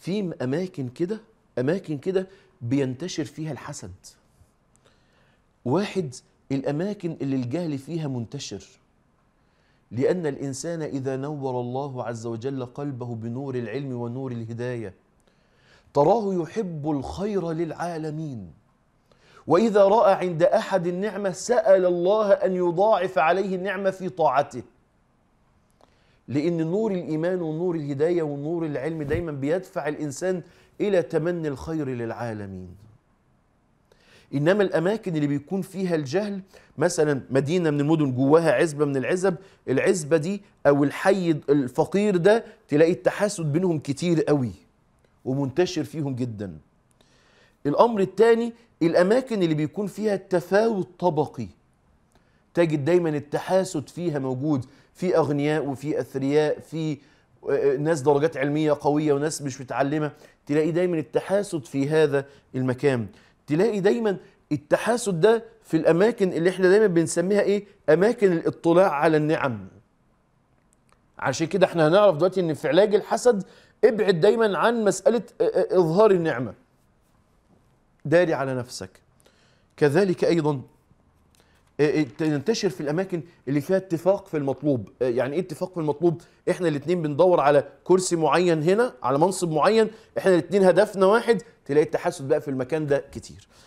في اماكن كده اماكن كده بينتشر فيها الحسد واحد الاماكن اللي الجهل فيها منتشر لان الانسان اذا نور الله عز وجل قلبه بنور العلم ونور الهدايه تراه يحب الخير للعالمين واذا راى عند احد النعمه سال الله ان يضاعف عليه النعمه في طاعته لان نور الايمان ونور الهدايه ونور العلم دايما بيدفع الانسان الى تمني الخير للعالمين انما الاماكن اللي بيكون فيها الجهل مثلا مدينه من المدن جواها عزبه من العزب العزبه دي او الحي الفقير ده تلاقي التحاسد بينهم كتير قوي ومنتشر فيهم جدا الامر الثاني الاماكن اللي بيكون فيها التفاوت طبقي تجد دايما التحاسد فيها موجود في اغنياء وفي اثرياء في ناس درجات علميه قويه وناس مش متعلمه تلاقي دايما التحاسد في هذا المكان تلاقي دايما التحاسد ده في الاماكن اللي احنا دايما بنسميها ايه اماكن الاطلاع على النعم عشان كده احنا هنعرف دلوقتي ان في علاج الحسد ابعد دايما عن مساله اظهار النعمه داري على نفسك كذلك ايضا تنتشر في الاماكن اللي فيها اتفاق في المطلوب يعني ايه اتفاق في المطلوب احنا الاثنين بندور على كرسي معين هنا على منصب معين احنا الاثنين هدفنا واحد تلاقي التحسد بقى في المكان ده كتير